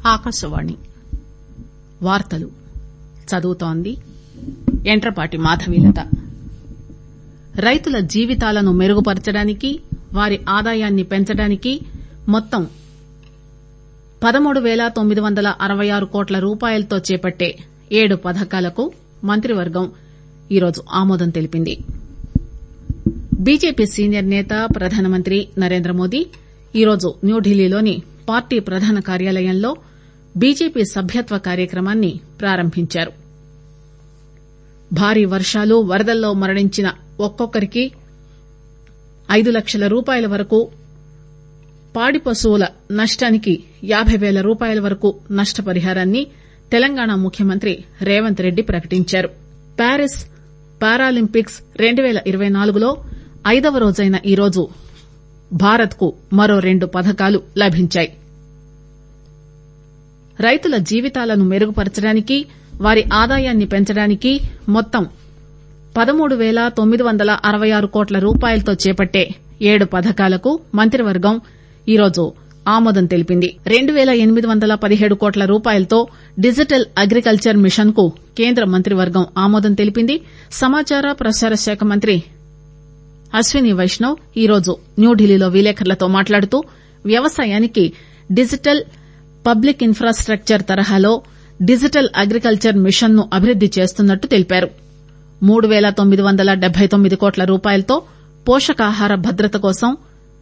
ఆకాశవాణి వార్తలు చదువుతోంది యంట్రపాటి మాధవీలత రైతుల జీవితాలను మెరుగుపరచడానికి వారి ఆదాయాన్ని పెంచడానికి మొత్తం పదమూడు పేల తొమ్మిది వందల అరవై ఆరు కోట్ల రూపాయలతో చేపట్టే ఏడు పథకాలకు మంత్రివర్గం ఈరోజు ఆమోదం తెలిపింది బీజేపీ సీనియర్ నేత ప్రధానమంత్రి నరేంద్రమోదీ ఈరోజు న్యూఢిల్లీలోని పార్టీ ప్రధాన కార్యాలయంలో బీజేపీ సభ్యత్వ కార్యక్రమాన్ని ప్రారంభించారు భారీ వర్షాలు వరదల్లో మరణించిన ఒక్కొక్కరికి ఐదు లక్షల రూపాయల వరకు పాడి పశువుల నష్టానికి యాబై పేల రూపాయల వరకు నష్టపరిహారాన్ని తెలంగాణ ముఖ్యమంత్రి రేవంత్ రెడ్డి ప్రకటించారు ప్యారిస్ పారాలింపిక్స్ రెండు పేల ఇరవై నాలుగులో ఐదవ రోజైన ఈరోజు భారత్ కు మరో రెండు పతకాలు లభించాయి రైతుల జీవితాలను మెరుగుపరచడానికి వారి ఆదాయాన్ని పెంచడానికి మొత్తం పదమూడు పేల తొమ్మిది వందల అరవై ఆరు కోట్ల రూపాయలతో చేపట్టే ఏడు పథకాలకు మంత్రివర్గం ఈరోజు ఆమోదం తెలిపింది రెండు పేల ఎనిమిది వందల పదిహేడు కోట్ల రూపాయలతో డిజిటల్ అగ్రికల్చర్ మిషన్ కు కేంద్ర మంత్రివర్గం ఆమోదం తెలిపింది సమాచార ప్రసార శాఖ మంత్రి అశ్విని వైష్ణవ్ ఈరోజు న్యూఢిల్లీలో విలేకరులతో మాట్లాడుతూ వ్యవసాయానికి డిజిటల్ పబ్లిక్ ఇన్ఫ్రాస్టక్చర్ తరహాలో డిజిటల్ అగ్రికల్చర్ మిషన్ ను అభివృద్ది చేస్తున్నట్టు తెలిపారు మూడు పేల తొమ్మిది వందల డెబ్బై తొమ్మిది కోట్ల రూపాయలతో పోషకాహార భద్రత కోసం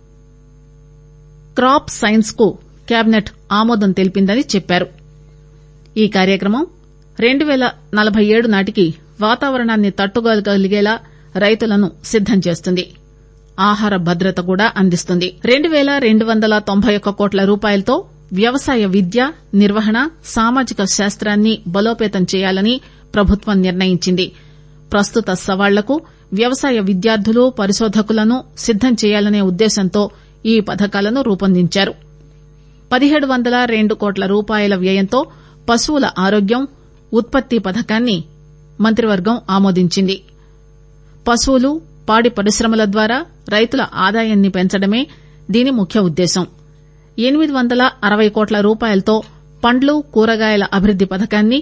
క్రాప్ సైన్స్ కు కేబినెట్ ఆమోదం తెలిపిందని చెప్పారు ఈ కార్యక్రమం రెండు పేల నలబై ఏడు నాటికి వాతావరణాన్ని తట్టుకోగలిగేలా రైతులను సిద్దం చేస్తుంది ఆహార భద్రత కూడా అందిస్తుంది రెండు పేల రెండు వందల తొంభై ఒక్క కోట్ల రూపాయలతో వ్యవసాయ విద్య నిర్వహణ సామాజిక శాస్త్రాన్ని బలోపేతం చేయాలని ప్రభుత్వం నిర్ణయించింది ప్రస్తుత సవాళ్లకు వ్యవసాయ విద్యార్థులు పరిశోధకులను సిద్దం చేయాలనే ఉద్దేశంతో ఈ పథకాలను రూపొందించారు పదిహేడు వందల రెండు కోట్ల రూపాయల వ్యయంతో పశువుల ఆరోగ్యం ఉత్పత్తి పథకాన్ని మంత్రివర్గం ఆమోదించింది పశువులు పాడి పరిశ్రమల ద్వారా రైతుల ఆదాయాన్ని పెంచడమే దీని ముఖ్య ఉద్దేశం ఎనిమిది వందల అరవై కోట్ల రూపాయలతో పండ్లు కూరగాయల అభివృద్ది పథకాన్ని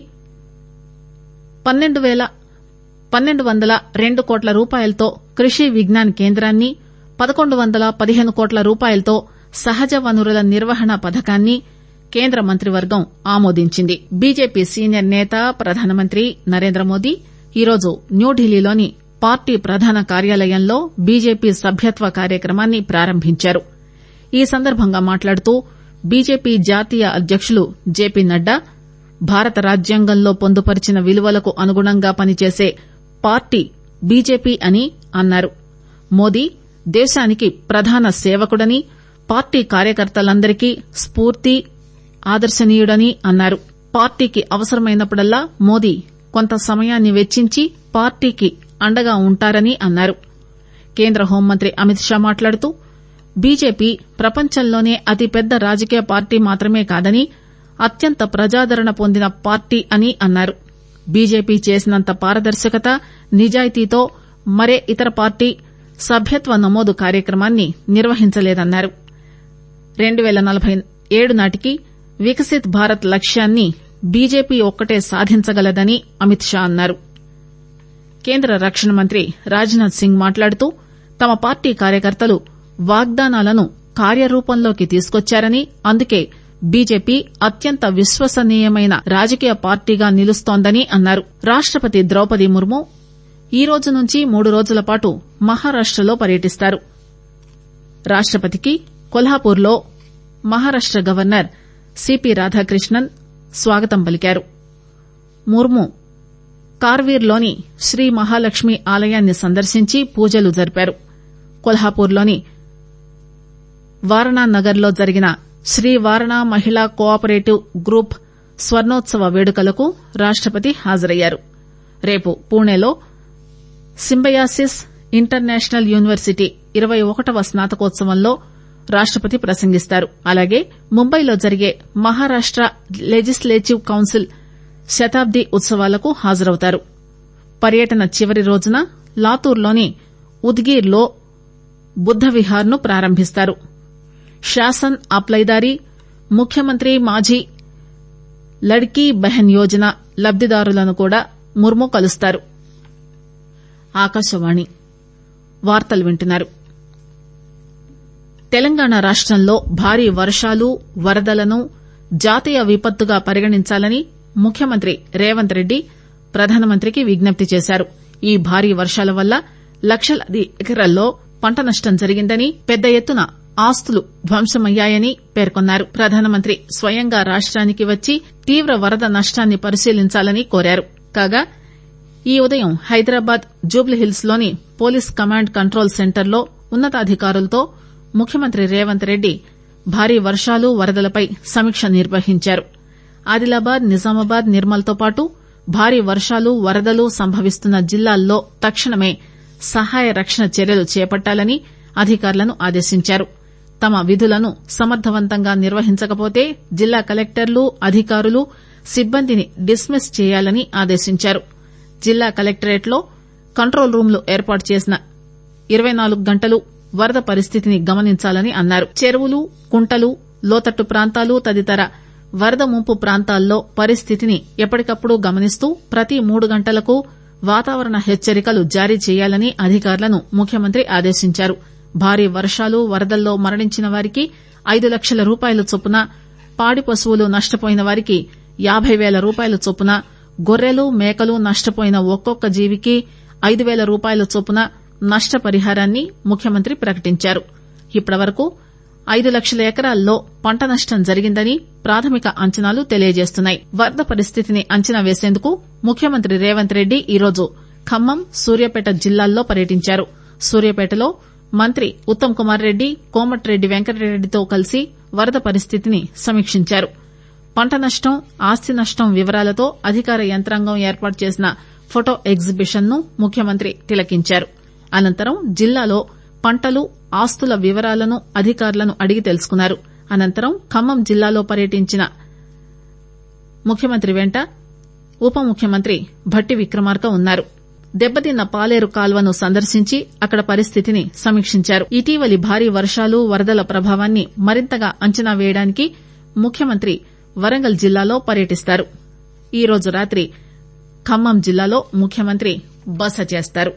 పన్నెండు వందల రెండు కోట్ల రూపాయలతో కృషి విజ్ఞాన్ కేంద్రాన్ని పదకొండు వందల పదిహేను కోట్ల రూపాయలతో సహజ వనరుల నిర్వహణ పథకాన్ని కేంద్ర మంత్రివర్గం ఆమోదించింది బీజేపీ సీనియర్ నేత ప్రధానమంత్రి నరేంద్రమోదీ ఈరోజు న్యూఢిల్లీలోని పార్టీ ప్రధాన కార్యాలయంలో బీజేపీ సభ్యత్వ కార్యక్రమాన్ని ప్రారంభించారు ఈ సందర్భంగా మాట్లాడుతూ బీజేపీ జాతీయ అధ్యకులు జేపీ నడ్డా భారత రాజ్యాంగంలో పొందుపరిచిన విలువలకు అనుగుణంగా పనిచేసే పార్టీ బీజేపీ అని అన్నారు మోదీ దేశానికి ప్రధాన సేవకుడని పార్టీ కార్యకర్తలందరికీ స్పూర్తి ఆదర్శనీయుడని అన్నారు పార్టీకి అవసరమైనప్పుడల్లా మోదీ కొంత సమయాన్ని వెచ్చించి పార్టీకి అండగా ఉంటారని అన్నారు కేంద్ర హోంమంత్రి అమిత్ షా మాట్లాడుతూ బీజేపీ ప్రపంచంలోనే అతిపెద్ద రాజకీయ పార్టీ మాత్రమే కాదని అత్యంత ప్రజాదరణ పొందిన పార్టీ అని అన్నారు బీజేపీ చేసినంత పారదర్శకత నిజాయితీతో మరే ఇతర పార్టీ సభ్యత్వ నమోదు కార్యక్రమాన్ని నిర్వహించలేదన్నారు రెండు పేల నలబై ఏడు నాటికి వికసిత్ భారత్ లక్ష్యాన్ని బీజేపీ ఒక్కటే సాధించగలదని అమిత్ షా అన్నారు కేంద్ర రక్షణ మంత్రి రాజ్ నాథ్ సింగ్ మాట్లాడుతూ తమ పార్టీ కార్యకర్తలు వాగ్దానాలను కార్యరూపంలోకి తీసుకొచ్చారని అందుకే బీజేపీ అత్యంత విశ్వసనీయమైన రాజకీయ పార్టీగా నిలుస్తోందని అన్నారు రాష్టపతి ద్రౌపది ముర్ము ఈ రోజు నుంచి మూడు రోజుల పాటు మహారాష్టలో పర్యటిస్తారు రాష్టపతికి కొల్హాపూర్లో మహారాష్ట గవర్నర్ సిపి రాధాకృష్ణన్ స్వాగతం పలికారు ముర్ము కార్వీర్లోని శ్రీ మహాలక్ష్మి ఆలయాన్ని సందర్శించి పూజలు జరిపారు కొల్హాపూర్లోని వారణానగర్ లో జరిగిన శ్రీ వారణా మహిళా కో ఆపరేటివ్ గ్రూప్ స్వర్ణోత్సవ వేడుకలకు రాష్టపతి హాజరయ్యారు రేపు పూణేలో సింబయాసిస్ ఇంటర్నేషనల్ యూనివర్సిటీ ఇరవై ఒకటవ స్నాతకోత్సవంలో రాష్టపతి ప్రసంగిస్తారు అలాగే ముంబైలో జరిగే మహారాష్ట లెజిస్లేటివ్ కౌన్సిల్ శతాబ్ది ఉత్సవాలకు హాజరవుతారు పర్యటన చివరి రోజున లాతూర్లోని ఉద్గీర్ లో బుద్ద విహార్ ను ప్రారంభిస్తారు శాసన్ అప్లైదారి ముఖ్యమంత్రి మాజీ లడ్కీ బెహన్ యోజన లబ్దిదారులను కూడా ముర్ము కలుస్తారు ఆకాశవాణి వార్తలు వింటున్నారు తెలంగాణ రాష్టంలో భారీ వర్షాలు వరదలను జాతీయ విపత్తుగా పరిగణించాలని ముఖ్యమంత్రి రేవంత్ రెడ్డి ప్రధానమంత్రికి విజ్ఞప్తి చేశారు ఈ భారీ వర్షాల వల్ల లక్షలాది ఎకరాల్లో పంట నష్టం జరిగిందని పెద్ద ఎత్తున ఆస్తులు ధ్వంసమయ్యాయని పేర్కొన్నారు ప్రధానమంత్రి స్వయంగా రాష్టానికి వచ్చి తీవ్ర వరద నష్టాన్ని పరిశీలించాలని కోరారు కాగా ఈ ఉదయం హైదరాబాద్ జూబ్లీహిల్స్ లోని పోలీస్ కమాండ్ కంట్రోల్ సెంటర్లో ఉన్నతాధికారులతో ముఖ్యమంత్రి రేవంత్ రెడ్డి భారీ వర్షాలు వరదలపై సమీక్ష నిర్వహించారు ఆదిలాబాద్ నిజామాబాద్ నిర్మల్ తో పాటు భారీ వర్షాలు వరదలు సంభవిస్తున్న జిల్లాల్లో తక్షణమే సహాయ రక్షణ చర్యలు చేపట్టాలని అధికారులను ఆదేశించారు తమ విధులను సమర్థవంతంగా నిర్వహించకపోతే జిల్లా కలెక్టర్లు అధికారులు సిబ్బందిని డిస్మిస్ చేయాలని ఆదేశించారు జిల్లా కలెక్టరేట్ లో కంట్రోల్ రూంలు ఏర్పాటు చేసిన ఇరవై నాలుగు గంటలు వరద పరిస్థితిని గమనించాలని అన్నారు చెరువులు కుంటలు లోతట్టు ప్రాంతాలు తదితర వరద ముంపు ప్రాంతాల్లో పరిస్థితిని ఎప్పటికప్పుడు గమనిస్తూ ప్రతి మూడు గంటలకు వాతావరణ హెచ్చరికలు జారీ చేయాలని అధికారులను ముఖ్యమంత్రి ఆదేశించారు భారీ వర్షాలు వరదల్లో మరణించిన వారికి ఐదు లక్షల రూపాయల చొప్పున పాడి పశువులు నష్టపోయిన వారికి యాబై పేల రూపాయల చొప్పున గొర్రెలు మేకలు నష్టపోయిన ఒక్కొక్క జీవికి ఐదు పేల రూపాయల చొప్పున నష్టపరిహారాన్ని ముఖ్యమంత్రి ప్రకటించారు ఇప్పటివరకు ఐదు లక్షల ఎకరాల్లో పంట నష్టం జరిగిందని ప్రాథమిక అంచనాలు తెలియజేస్తున్నాయి వరద పరిస్థితిని అంచనా వేసేందుకు ముఖ్యమంత్రి రేవంత్ రెడ్డి ఈరోజు ఖమ్మం సూర్యాపేట జిల్లాల్లో పర్యటించారు సూర్యాపేటలో మంత్రి ఉత్తమ్ కుమార్ రెడ్డి కోమటిరెడ్డి వెంకటరెడ్డితో కలిసి వరద పరిస్థితిని సమీక్షించారు పంట నష్టం ఆస్తి నష్టం వివరాలతో అధికార యంత్రాంగం ఏర్పాటు చేసిన ఫొటో ఎగ్జిబిషన్ ను ముఖ్యమంత్రి తిలకించారు అనంతరం జిల్లాలో పంటలు ఆస్తుల వివరాలను అధికారులను అడిగి తెలుసుకున్నారు అనంతరం ఖమ్మం జిల్లాలో పర్యటించిన ముఖ్యమంత్రి వెంట ఉప ముఖ్యమంత్రి భట్టి విక్రమార్క ఉన్నారు దెబ్బతిన్న పాలేరు కాల్వను సందర్శించి అక్కడ పరిస్థితిని సమీక్షించారు ఇటీవలి భారీ వర్షాలు వరదల ప్రభావాన్ని మరింతగా అంచనా వేయడానికి ముఖ్యమంత్రి వరంగల్ జిల్లాలో పర్యటిస్తారు ఈరోజు రాత్రి ఖమ్మం జిల్లాలో ముఖ్యమంత్రి బస చేస్తారు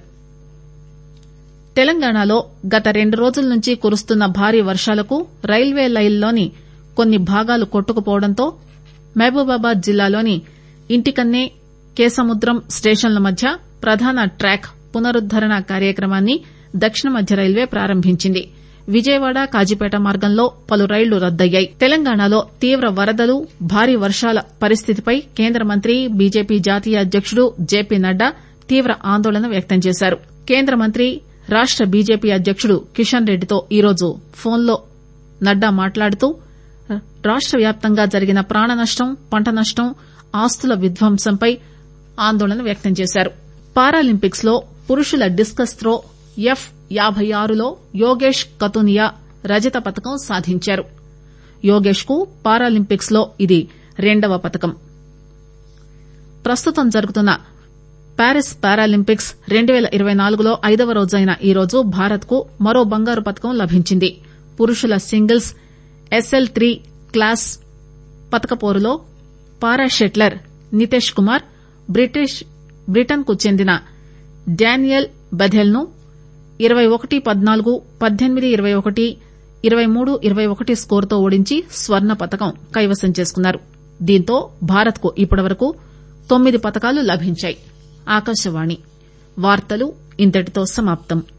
తెలంగాణలో గత రెండు రోజుల నుంచి కురుస్తున్న భారీ వర్షాలకు రైల్వే లైన్లోని కొన్ని భాగాలు కొట్టుకుపోవడంతో మహబూబాబాద్ జిల్లాలోని ఇంటికన్నే కేసముద్రం స్టేషన్ల మధ్య ప్రధాన ట్రాక్ పునరుద్దరణ కార్యక్రమాన్ని దక్షిణ మధ్య రైల్వే ప్రారంభించింది విజయవాడ కాజీపేట మార్గంలో పలు రైళ్లు రద్దయ్యాయి తెలంగాణలో తీవ్ర వరదలు భారీ వర్షాల పరిస్థితిపై కేంద్ర మంత్రి బీజేపీ జాతీయ అధ్యకుడు జేపీ నడ్డా తీవ్ర ఆందోళన వ్యక్తం చేశారు కేంద్ర మంత్రి రాష్ట బీజేపీ అధ్యకుడు కిషన్ రెడ్డితో ఈరోజు ఫోన్లో నడ్డా మాట్లాడుతూ రాష్ట వ్యాప్తంగా జరిగిన ప్రాణ నష్టం పంట నష్టం ఆస్తుల విధ్వంసంపై ఆందోళన వ్యక్తం చేశారు పారాలింపిక్స్ లో పురుషుల డిస్కస్ త్రో ఎఫ్ యాబై ఆరులో యోగేష్ కతునియా రజత పతకం సాధించారు యోగేష్ కు పారాలింపిక్స్ లో ఇది రెండవ పతకం ప్రస్తుతం జరుగుతున్న ప్యారిస్ పారాలింపిక్స్ రెండు పేల ఇరవై నాలుగులో ఐదవ రోజైన ఈరోజు భారత్ కు మరో బంగారు పతకం లభించింది పురుషుల సింగిల్స్ ఎస్ఎల్ త్రీ క్లాస్ పతక పోరులో para shuttler Nitesh Kumar Britain కు చెందిన డానియల్ బెథెల్ ను ఇరవై ఒకటి పద్నాలుగు పద్దెనిమిది ఇరవై ఒకటి ఇరవై మూడు ఇరవై ఒకటి స్కోరుతో ఓడించి స్వర్ణ పతకం కైవసం చేసుకున్నారు దీంతో భారత్ కు ఇప్పటివరకు తొమ్మిది పతకాలు లభించాయి ఆకాశవాణి వార్తలు ఇంతటితో సమాప్తం